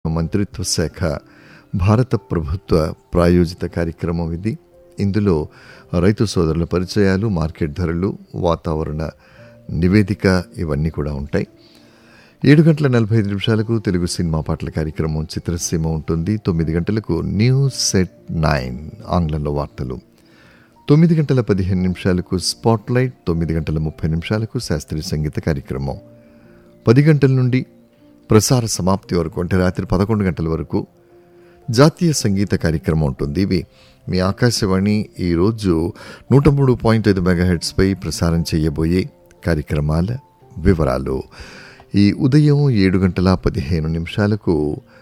మంత్రిత్వ శాఖ భారత ప్రభుత్వ ప్రాయోజిత కార్యక్రమం ఇది ఇందులో రైతు సోదరుల పరిచయాలు మార్కెట్ ధరలు వాతావరణ నివేదిక ఇవన్నీ కూడా ఉంటాయి ఏడు గంటల నలభై ఐదు నిమిషాలకు తెలుగు సినిమా పాటల కార్యక్రమం చిత్రసీమ ఉంటుంది తొమ్మిది గంటలకు న్యూస్ సెట్ నైన్ ఆంగ్లంలో వార్తలు తొమ్మిది గంటల పదిహేను నిమిషాలకు స్పాట్లైట్ తొమ్మిది గంటల ముప్పై నిమిషాలకు శాస్త్రీయ సంగీత కార్యక్రమం పది గంటల నుండి ప్రసార సమాప్తి వరకు అంటే రాత్రి పదకొండు గంటల వరకు జాతీయ సంగీత కార్యక్రమం ఉంటుంది ఇవి మీ ఆకాశవాణి ఈరోజు నూట మూడు పాయింట్ ఐదు మెగాహెడ్స్పై ప్రసారం చేయబోయే కార్యక్రమాల వివరాలు ఈ ఉదయం ఏడు గంటల పదిహేను నిమిషాలకు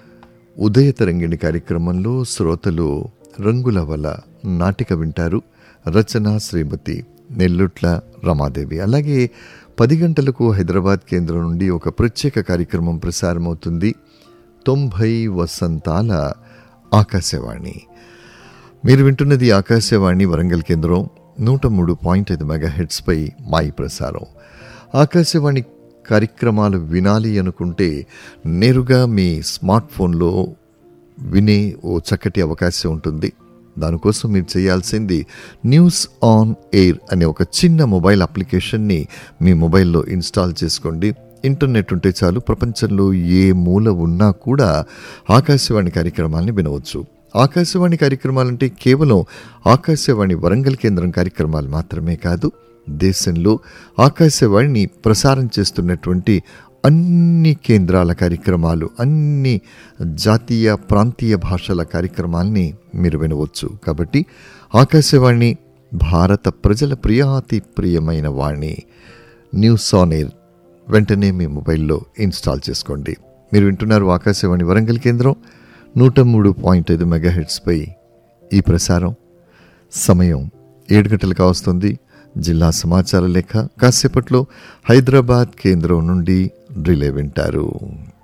ఉదయ తరంగిణి కార్యక్రమంలో శ్రోతలు రంగుల వల నాటిక వింటారు రచన శ్రీమతి నెల్లుట్ల రమాదేవి అలాగే పది గంటలకు హైదరాబాద్ కేంద్రం నుండి ఒక ప్రత్యేక కార్యక్రమం ప్రసారమవుతుంది తొంభై వసంతాల ఆకాశవాణి మీరు వింటున్నది ఆకాశవాణి వరంగల్ కేంద్రం నూట మూడు పాయింట్ ఐదు మెగా హెడ్స్పై మాయి ప్రసారం ఆకాశవాణి కార్యక్రమాలు వినాలి అనుకుంటే నేరుగా మీ స్మార్ట్ ఫోన్లో వినే ఓ చక్కటి అవకాశం ఉంటుంది దానికోసం మీరు చేయాల్సింది న్యూస్ ఆన్ ఎయిర్ అనే ఒక చిన్న మొబైల్ అప్లికేషన్ని మీ మొబైల్లో ఇన్స్టాల్ చేసుకోండి ఇంటర్నెట్ ఉంటే చాలు ప్రపంచంలో ఏ మూల ఉన్నా కూడా ఆకాశవాణి కార్యక్రమాల్ని వినవచ్చు ఆకాశవాణి కార్యక్రమాలంటే కేవలం ఆకాశవాణి వరంగల్ కేంద్రం కార్యక్రమాలు మాత్రమే కాదు దేశంలో ఆకాశవాణిని ప్రసారం చేస్తున్నటువంటి అన్ని కేంద్రాల కార్యక్రమాలు అన్ని జాతీయ ప్రాంతీయ భాషల కార్యక్రమాల్ని మీరు వినవచ్చు కాబట్టి ఆకాశవాణి భారత ప్రజల ప్రియాతి ప్రియమైన వాణి న్యూస్ ఆన్ ఎయిర్ వెంటనే మీ మొబైల్లో ఇన్స్టాల్ చేసుకోండి మీరు వింటున్నారు ఆకాశవాణి వరంగల్ కేంద్రం నూట మూడు పాయింట్ ఐదు మెగాహెడ్స్పై ఈ ప్రసారం సమయం ఏడు గంటలకు వస్తుంది జిల్లా సమాచార లేఖ కాసేపట్లో హైదరాబాద్ కేంద్రం నుండి రిలే వింటారు